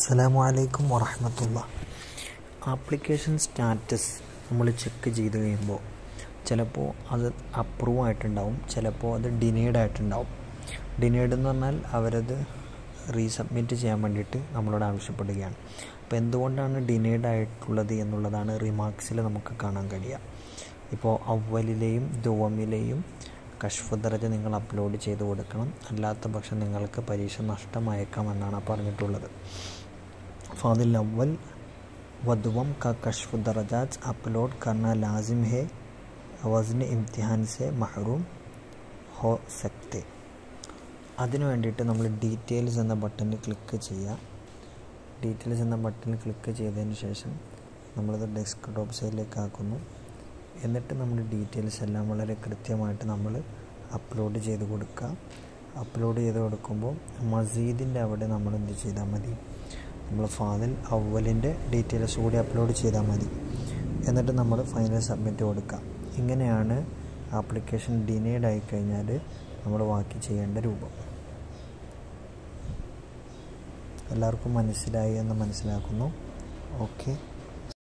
അസ്സലാമു അലൈക്കും വറഹമത്തുള്ള ആപ്ലിക്കേഷൻ സ്റ്റാറ്റസ് നമ്മൾ ചെക്ക് ചെയ്ത് കഴിയുമ്പോൾ ചിലപ്പോൾ അത് അപ്രൂവ് ആയിട്ടുണ്ടാവും ചിലപ്പോൾ അത് ഡിനേഡ് ആയിട്ടുണ്ടാവും ഡിനേഡ് എന്ന് പറഞ്ഞാൽ അവരത് റീസബ്മിറ്റ് ചെയ്യാൻ വേണ്ടിയിട്ട് നമ്മളോട് ആവശ്യപ്പെടുകയാണ് അപ്പോൾ എന്തുകൊണ്ടാണ് ഡിനേഡ് ആയിട്ടുള്ളത് എന്നുള്ളതാണ് റിമാർക്സിൽ നമുക്ക് കാണാൻ കഴിയുക ഇപ്പോൾ അവലിലെയും ദുവമിലെയും കഷ്ഫ് ദർജ നിങ്ങൾ അപ്ലോഡ് ചെയ്ത് കൊടുക്കണം അല്ലാത്ത പക്ഷം നിങ്ങൾക്ക് പരീക്ഷ നഷ്ടമായേക്കാമെന്നാണ് പറഞ്ഞിട്ടുള്ളത് फादिल अव्वल व दुवम का कश्फ दर्जात अपलोड करना लाजिम है वज़न इम्तिहान से महरूम ഹോ സക്തെ അതിനു വേണ്ടിയിട്ട് നമ്മൾ ഡീറ്റെയിൽസ് എന്ന ബട്ടണിൽ ക്ലിക്ക് ചെയ്യുക ഡീറ്റെയിൽസ് എന്ന ബട്ടണിൽ ക്ലിക്ക് ചെയ്തതിന് ശേഷം നമ്മളത് ഡെസ്ക് ടോപ്പ് സൈഡിലേക്ക് ആക്കുന്നു എന്നിട്ട് നമ്മുടെ ഡീറ്റെയിൽസ് എല്ലാം വളരെ കൃത്യമായിട്ട് നമ്മൾ അപ്ലോഡ് ചെയ്ത് കൊടുക്കുക അപ്ലോഡ് ചെയ്ത് കൊടുക്കുമ്പോൾ മസീദിൻ്റെ അവിടെ നമ്മൾ എന്ത് ചെയ്താൽ മതി നമ്മൾ ഫാദിൽ അവലിൻ്റെ ഡീറ്റെയിൽസ് കൂടി അപ്ലോഡ് ചെയ്താൽ മതി എന്നിട്ട് നമ്മൾ ഫൈനൽ സബ്മിറ്റ് കൊടുക്കുക ഇങ്ങനെയാണ് ആപ്ലിക്കേഷൻ ഡിനേഡ് ആയി കഴിഞ്ഞാൽ നമ്മൾ ബാക്കി ചെയ്യേണ്ട രൂപം എല്ലാവർക്കും മനസ്സിലായി എന്ന് മനസ്സിലാക്കുന്നു ഓക്കെ